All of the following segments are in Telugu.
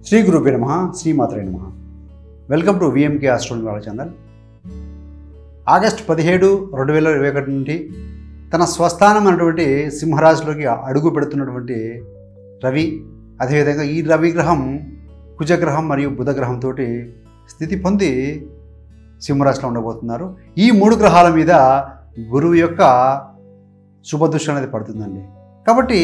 శ్రీ గురుపే నమ శ్రీమాత్రే నమ welcome to VMK astronomy channel August పదిహేడు రెండు వేల ఇరవై ఒకటి నుండి తన స్వస్థానం అయినటువంటి సింహరాశిలోకి అడుగు పెడుతున్నటువంటి రవి అదేవిధంగా ఈ రవి గ్రహం కుజగ్రహం మరియు బుధగ్రహంతో స్థితి పొంది సింహరాశిలో ఉండబోతున్నారు ఈ మూడు గ్రహాల మీద గురువు యొక్క శుభదృష్టి అనేది పడుతుందండి కాబట్టి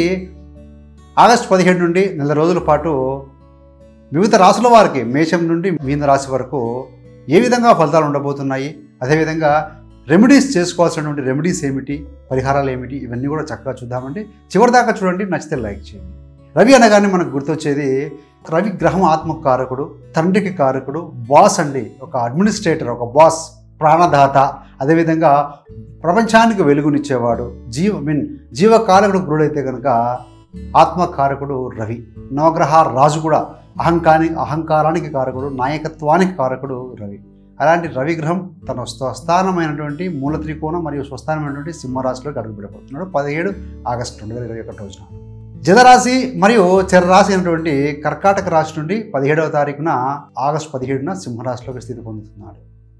ఆగస్ట్ పదిహేడు నుండి నెల రోజుల పాటు వివిధ రాసుల వారికి మేషం నుండి మీన రాశి వరకు ఏ విధంగా ఫలితాలు ఉండబోతున్నాయి అదేవిధంగా రెమెడీస్ చేసుకోవాల్సినటువంటి రెమెడీస్ ఏమిటి పరిహారాలు ఏమిటి ఇవన్నీ కూడా చక్కగా చూద్దామండి చివరిదాకా చూడండి నచ్చితే లైక్ చేయండి రవి అనగానే మనకు గుర్తొచ్చేది రవి గ్రహం ఆత్మకారకుడు తండ్రికి కారకుడు బాస్ అండి ఒక అడ్మినిస్ట్రేటర్ ఒక బాస్ ప్రాణదాత అదేవిధంగా ప్రపంచానికి వెలుగునిచ్చేవాడు జీవ మీన్ జీవకారకుడు గురుడైతే కనుక ఆత్మకారకుడు రవి నవగ్రహ రాజు కూడా అహంకాని అహంకారానికి కారకుడు నాయకత్వానికి కారకుడు రవి అలాంటి రవి గ్రహం తన స్వస్థానమైనటువంటి మూల త్రికోణం మరియు స్వస్థానమైనటువంటి సింహరాశిలోకి అడుగుపెట్టబోతున్నాడు పదిహేడు ఆగస్టు రెండు వేల ఇరవై ఒకటి రోజున జలరాశి మరియు చరరాశి అయినటువంటి కర్కాటక రాశి నుండి పదిహేడవ తారీఖున ఆగస్టు పదిహేడున సింహరాశిలోకి స్థితి పొందుతున్నాడు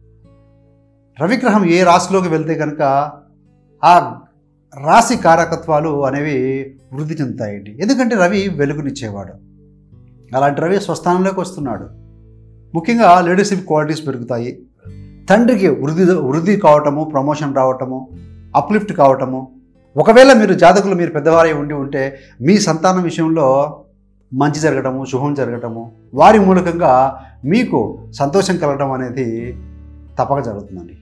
రవిగ్రహం ఏ రాశిలోకి వెళ్తే కనుక ఆ రాశి కారకత్వాలు అనేవి వృద్ధి చెందుతాయండి ఎందుకంటే రవి వెలుగునిచ్చేవాడు అలాంటి రవి స్వస్థానంలోకి వస్తున్నాడు ముఖ్యంగా లీడర్షిప్ క్వాలిటీస్ పెరుగుతాయి తండ్రికి వృద్ధి వృద్ధి కావటము ప్రమోషన్ రావటము అప్లిఫ్ట్ కావటము ఒకవేళ మీరు జాతకులు మీరు పెద్దవారై ఉండి ఉంటే మీ సంతానం విషయంలో మంచి జరగటము శుభం జరగటము వారి మూలకంగా మీకు సంతోషం కలగడం అనేది తప్పక జరుగుతుందండి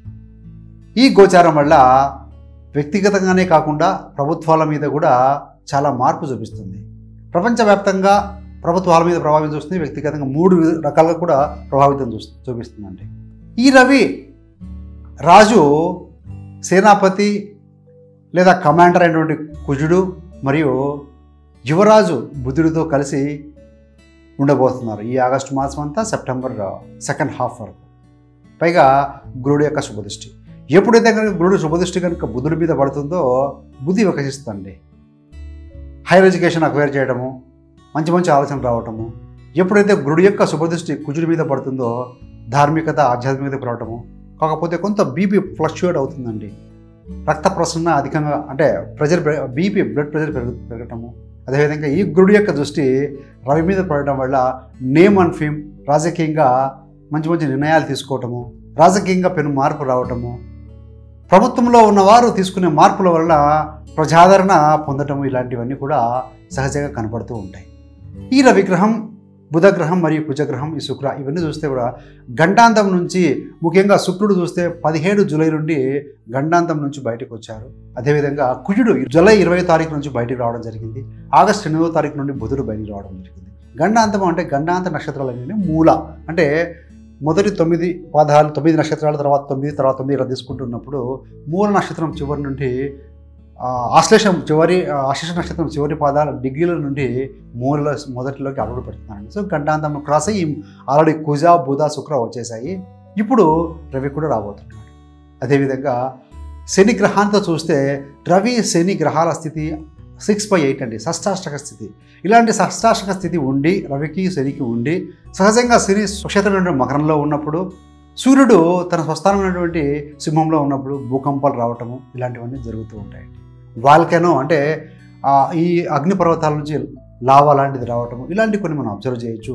ఈ గోచారం వల్ల వ్యక్తిగతంగానే కాకుండా ప్రభుత్వాల మీద కూడా చాలా మార్పు చూపిస్తుంది ప్రపంచవ్యాప్తంగా ప్రభుత్వాల మీద ప్రభావితం చూస్తుంది వ్యక్తిగతంగా మూడు రకాలుగా కూడా ప్రభావితం చూ చూపిస్తుందండి ఈ రవి రాజు సేనాపతి లేదా కమాండర్ అయినటువంటి కుజుడు మరియు యువరాజు బుధుడితో కలిసి ఉండబోతున్నారు ఈ ఆగస్టు మాసం అంతా సెప్టెంబర్ సెకండ్ హాఫ్ వరకు పైగా గురుడు యొక్క శుభదృష్టి ఎప్పుడైతే కనుక గురుడు శుభదృష్టి కనుక బుధుడి మీద పడుతుందో బుద్ధి వికసిస్తుంది హైయర్ ఎడ్యుకేషన్ అక్వైర్ చేయడము మంచి మంచి ఆలోచనలు రావటము ఎప్పుడైతే గురుడు యొక్క శుభదృష్టి కుజుడి మీద పడుతుందో ధార్మికత ఆధ్యాత్మికత పెరగటము కాకపోతే కొంత బీపీ ఫ్లక్చుయేట్ అవుతుందండి రక్త ప్రసరణ అధికంగా అంటే ప్రెషర్ బీపీ బ్లడ్ ప్రెషర్ పెరుగు పెరగటము అదేవిధంగా ఈ గురుడు యొక్క దృష్టి రవి మీద పడటం వల్ల నేమ్ అండ్ ఫేమ్ రాజకీయంగా మంచి మంచి నిర్ణయాలు తీసుకోవటము రాజకీయంగా పెను మార్పు రావటము ప్రభుత్వంలో ఉన్నవారు తీసుకునే మార్పుల వల్ల ప్రజాదరణ పొందటము ఇలాంటివన్నీ కూడా సహజంగా కనపడుతూ ఉంటాయి ఈ రవిగ్రహం బుధగ్రహం మరియు కుజగ్రహం ఈ శుక్ర ఇవన్నీ చూస్తే కూడా గండాంతం నుంచి ముఖ్యంగా శుక్రుడు చూస్తే పదిహేడు జూలై నుండి గండాంతం నుంచి బయటకు వచ్చారు అదేవిధంగా కుజుడు జూలై ఇరవై తారీఖు నుంచి బయటకు రావడం జరిగింది ఆగస్టు ఎనిమిదో తారీఖు నుండి బుధుడు బయటకు రావడం జరిగింది గండాంతం అంటే గండాంత నక్షత్రాలు అనేవి మూల అంటే మొదటి తొమ్మిది పాదాలు తొమ్మిది నక్షత్రాల తర్వాత తొమ్మిది తర్వాత తొమ్మిది ఇలా తీసుకుంటున్నప్పుడు మూల నక్షత్రం చివరి నుండి ఆశ్లేషం చివరి ఆశ్లేష నక్షత్రం చివరి పాదాల డిగ్రీల నుండి మూల మొదటిలోకి అడుగు పెడుతున్నారండి సో గంటాంతం క్రాస్ అయ్యి ఆల్రెడీ కుజ బుధ శుక్ర వచ్చేసాయి ఇప్పుడు రవి కూడా రాబోతున్నాడు అదేవిధంగా శని గ్రహాంతో చూస్తే రవి శని గ్రహాల స్థితి సిక్స్ బై ఎయిట్ అండి షష్టాష్టక స్థితి ఇలాంటి షష్టాష్టక స్థితి ఉండి రవికి శనికి ఉండి సహజంగా శని సుక్షేత్రమైన మకరంలో ఉన్నప్పుడు సూర్యుడు తన స్వస్థానమైనటువంటి సింహంలో ఉన్నప్పుడు భూకంపాలు రావటము ఇలాంటివన్నీ జరుగుతూ ఉంటాయండి వాల్కెనో అంటే ఈ అగ్నిపర్వతాల నుంచి లావా లాంటిది రావటము ఇలాంటివి కొన్ని మనం అబ్జర్వ్ చేయొచ్చు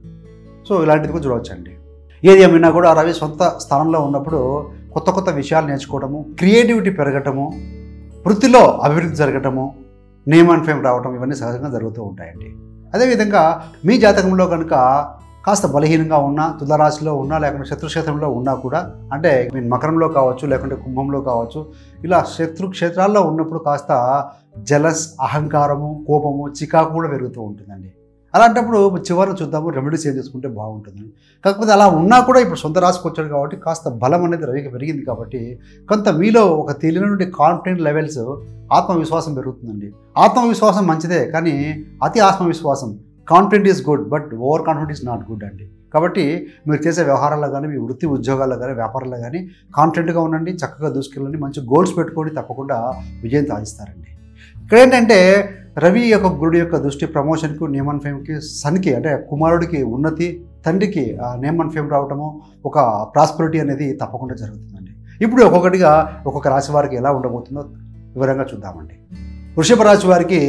సో ఇలాంటిది కూడా చూడవచ్చండి ఏది ఏమైనా కూడా రవి సొంత స్థానంలో ఉన్నప్పుడు కొత్త కొత్త విషయాలు నేర్చుకోవటము క్రియేటివిటీ పెరగటము వృత్తిలో అభివృద్ధి జరగటము నేమ్ అండ్ ఫేమ్ రావటం ఇవన్నీ సహజంగా జరుగుతూ ఉంటాయండి అదేవిధంగా మీ జాతకంలో కనుక కాస్త బలహీనంగా ఉన్నా తులరాశిలో ఉన్నా లేకుంటే శత్రుక్షేత్రంలో ఉన్నా కూడా అంటే మీన్ మకరంలో కావచ్చు లేకుంటే కుంభంలో కావచ్చు ఇలా శత్రు క్షేత్రాల్లో ఉన్నప్పుడు కాస్త జలస్ అహంకారము కోపము చికాకు కూడా పెరుగుతూ ఉంటుందండి అలాంటప్పుడు చివరిని చూద్దాము రెమెడీస్ ఏం చేసుకుంటే బాగుంటుంది కాకపోతే అలా ఉన్నా కూడా ఇప్పుడు సొంత రాశికి వచ్చాడు కాబట్టి కాస్త బలం అనేది రవికి పెరిగింది కాబట్టి కొంత మీలో ఒక తెలియనటువంటి కాన్ఫిడెంట్ లెవెల్స్ ఆత్మవిశ్వాసం పెరుగుతుందండి ఆత్మవిశ్వాసం మంచిదే కానీ అతి ఆత్మవిశ్వాసం confident is good but over confident is not good అండి కాబట్టి మీరు చేసే వ్యవహారాల్లో కానీ మీ వృత్తి ఉద్యోగాల్లో కానీ వ్యాపారాల్లో కానీ కాన్ఫిడెంట్గా ఉండండి చక్కగా దూసుకెళ్ళండి మంచి గోల్స్ పెట్టుకొని తప్పకుండా విజయం సాధిస్తారండి ఇక్కడ ఏంటంటే రవి యొక్క గురుడు యొక్క దృష్టి ప్రమోషన్కు నేమ్ అండ్ ఫేమ్కి సన్కి అంటే కుమారుడికి ఉన్నతి తండ్రికి నేమ్ అండ్ ఫేమ్ రావటము ఒక ప్రాస్పరిటీ అనేది తప్పకుండా జరుగుతుందండి ఇప్పుడు ఒక్కొక్కటిగా ఒక్కొక్క రాశి వారికి ఎలా ఉండబోతుందో వివరంగా చూద్దామండి వృషభ రాశి వారికి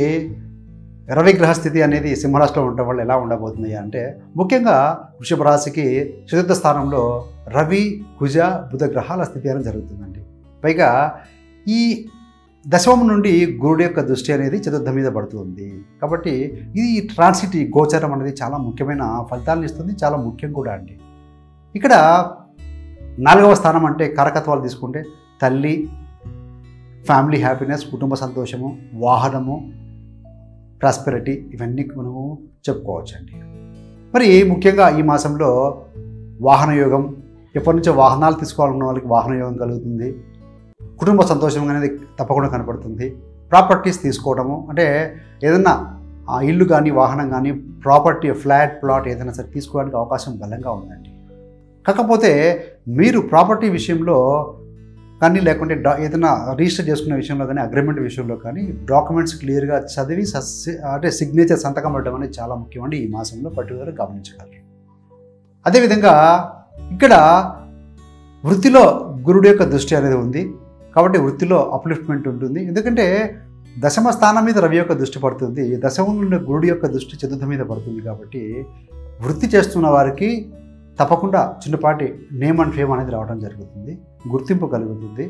రవి గ్రహ స్థితి అనేది సింహరాశిలో ఉండటం వల్ల ఎలా ఉండబోతుంది అంటే ముఖ్యంగా వృషభ రాశికి చతుర్థ స్థానంలో రవి కుజ బుధ గ్రహాల స్థితి అనేది జరుగుతుందండి పైగా ఈ దశమం నుండి గురుడు యొక్క దృష్టి అనేది చతుర్థ మీద పడుతుంది కాబట్టి ఇది ట్రాన్సిట్ ఈ గోచరం అనేది చాలా ముఖ్యమైన ఫలితాలను ఇస్తుంది చాలా ముఖ్యం కూడా అండి ఇక్కడ నాలుగవ స్థానం అంటే కారకత్వాలు తీసుకుంటే తల్లి ఫ్యామిలీ హ్యాపీనెస్ కుటుంబ సంతోషము వాహనము ప్రాస్పెరిటీ ఇవన్నీ మనము చెప్పుకోవచ్చండి మరి ముఖ్యంగా ఈ మాసంలో వాహన యోగం ఎప్పటి నుంచో వాహనాలు తీసుకోవాలన్న వాళ్ళకి వాహన యోగం కలుగుతుంది కుటుంబ సంతోషం అనేది తప్పకుండా కనపడుతుంది ప్రాపర్టీస్ తీసుకోవడము అంటే ఏదన్నా ఆ ఇల్లు కానీ వాహనం కానీ ప్రాపర్టీ ఫ్లాట్ ప్లాట్ ఏదైనా సరే తీసుకోవడానికి అవకాశం బలంగా ఉందండి కాకపోతే మీరు ప్రాపర్టీ విషయంలో కానీ లేకుంటే డా ఏదైనా రిజిస్టర్ చేసుకునే విషయంలో కానీ అగ్రిమెంట్ విషయంలో కానీ డాక్యుమెంట్స్ క్లియర్గా చదివి సస్- అంటే సిగ్నేచర్ సంతకం పెట్టడం అనేది చాలా ముఖ్యం అండి ఈ మాసంలో పర్టికులర్గా గమనించగలరు అదేవిధంగా ఇక్కడ వృత్తిలో గురుడు యొక్క దృష్టి అనేది ఉంది కాబట్టి వృత్తిలో అప్లిఫ్ట్మెంట్ ఉంటుంది ఎందుకంటే దశమ స్థానం మీద రవి యొక్క దృష్టి పడుతుంది దశమం నుండి గురుడు యొక్క దృష్టి చతుర్థ మీద పడుతుంది కాబట్టి వృత్తి చేస్తున్న వారికి తప్పకుండా చిన్నపాటి నేమ్ అండ్ ఫేమ్ అనేది రావడం జరుగుతుంది గుర్తింపు కలుగుతుంది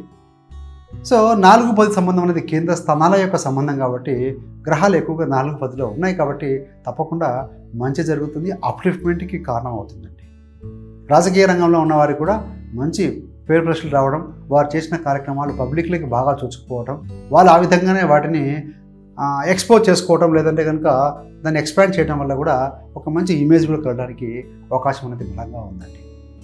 సో నాలుగు పది సంబంధం అనేది కేంద్ర స్థానాల యొక్క సంబంధం కాబట్టి గ్రహాలు ఎక్కువగా నాలుగు పదిలో ఉన్నాయి కాబట్టి తప్పకుండా మంచి జరుగుతుంది అప్లిఫ్ట్మెంట్కి కారణం అవుతుందండి రాజకీయ రంగంలో ఉన్నవారికి కూడా మంచి పేరు ప్రశ్నలు రావడం వారు చేసిన కార్యక్రమాలు పబ్లిక్లకి బాగా చూసుకుపోవడం వాళ్ళు ఆ విధంగానే వాటిని ఎక్స్పోజ్ చేసుకోవడం లేదంటే కనుక దాన్ని ఎక్స్పాండ్ చేయడం వల్ల కూడా ఒక మంచి ఇమేజ్ కూడా కలగడానికి అవకాశం అనేది బలంగా ఉందండి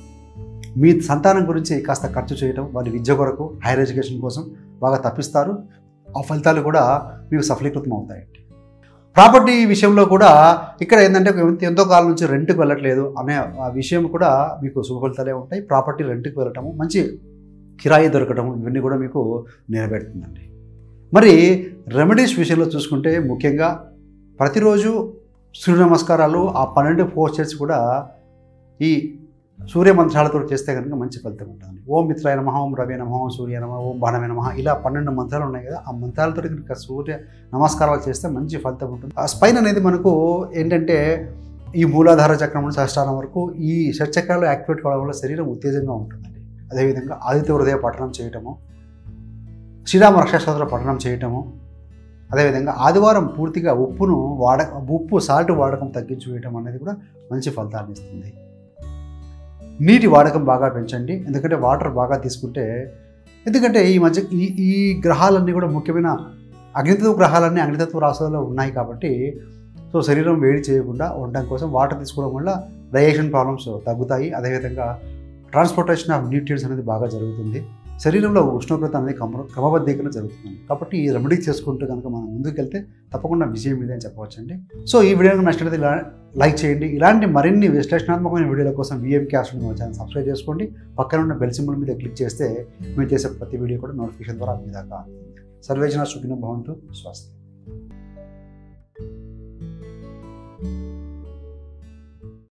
మీ సంతానం గురించి కాస్త ఖర్చు చేయడం వారి విద్య కొరకు హైయర్ ఎడ్యుకేషన్ కోసం బాగా తప్పిస్తారు ఆ ఫలితాలు కూడా మీకు సఫలీకృతం అవుతాయండి ప్రాపర్టీ విషయంలో కూడా ఇక్కడ ఏంటంటే ఎంతో కాలం నుంచి రెంట్కి వెళ్ళట్లేదు అనే ఆ విషయం కూడా మీకు శుభ ఫలితాలే ఉంటాయి ప్రాపర్టీ రెంట్కి వెళ్ళటము మంచి కిరాయి దొరకటం ఇవన్నీ కూడా మీకు నెరవేరుతుందండి మరి రెమెడీస్ విషయంలో చూసుకుంటే ముఖ్యంగా ప్రతిరోజు సూర్య నమస్కారాలు ఆ పన్నెండు పోస్టర్స్ కూడా ఈ సూర్య మంత్రాలతో చేస్తే కనుక మంచి ఫలితం ఉంటుంది ఓం మిత్రాయ నమ ఓం రవి నమ ఓం సూర్య నమ ఓం బాణమే నమ ఇలా పన్నెండు మంత్రాలు ఉన్నాయి కదా ఆ మంత్రాలతో కనుక సూర్య నమస్కారాలు చేస్తే మంచి ఫలితం ఉంటుంది ఆ స్పైన్ అనేది మనకు ఏంటంటే ఈ మూలాధార చక్రం నుండి సహస్రారం వరకు ఈ షట్చక్రాలు యాక్టివేట్ కావడం వల్ల శరీరం ఉత్తేజంగా ఉంటుందండి అదేవిధంగా ఆదిత్య హృదయ పఠనం చేయటము శ్రీరామ రక్షాస్త్ర పఠనం చేయటము అదేవిధంగా ఆదివారం పూర్తిగా ఉప్పును వాడ ఉప్పు సాల్ట్ వాడకం తగ్గించి వేయటం అనేది కూడా మంచి ఫలితాన్ని ఇస్తుంది నీటి వాడకం బాగా పెంచండి ఎందుకంటే వాటర్ బాగా తీసుకుంటే ఎందుకంటే ఈ మధ్య ఈ ఈ గ్రహాలన్నీ కూడా ముఖ్యమైన అగ్నితత్వ గ్రహాలన్నీ అగ్నితత్వ రాశులలో ఉన్నాయి కాబట్టి సో శరీరం వేడి చేయకుండా ఉండడం కోసం వాటర్ తీసుకోవడం వల్ల డైజెషన్ ప్రాబ్లమ్స్ తగ్గుతాయి అదేవిధంగా ట్రాన్స్పోర్టేషన్ ఆఫ్ న్యూట్రియన్స్ అనేది బాగా జరుగుతుంది శరీరంలో ఉష్ణోగ్రత అనేది క్రమ క్రమబద్ధీకరణ జరుగుతుంది కాబట్టి ఈ రెమెడీ చేసుకుంటూ కనుక మనం ముందుకెళ్తే తప్పకుండా విజయం ఇదే అని చెప్పవచ్చండి సో ఈ వీడియో కనుక నచ్చినట్లయితే ఇలా లైక్ చేయండి ఇలాంటి మరిన్ని విశ్లేషణాత్మకమైన వీడియోల కోసం విఎం క్యాస్ట్ మా ఛానల్ సబ్స్క్రైబ్ చేసుకోండి పక్కన ఉన్న బెల్ సింబల్ మీద క్లిక్ చేస్తే మేము చేసే ప్రతి వీడియో కూడా నోటిఫికేషన్ ద్వారా మీ దాకా అందుతుంది సర్వేజన సుఖిన భవంతు స్వస్తి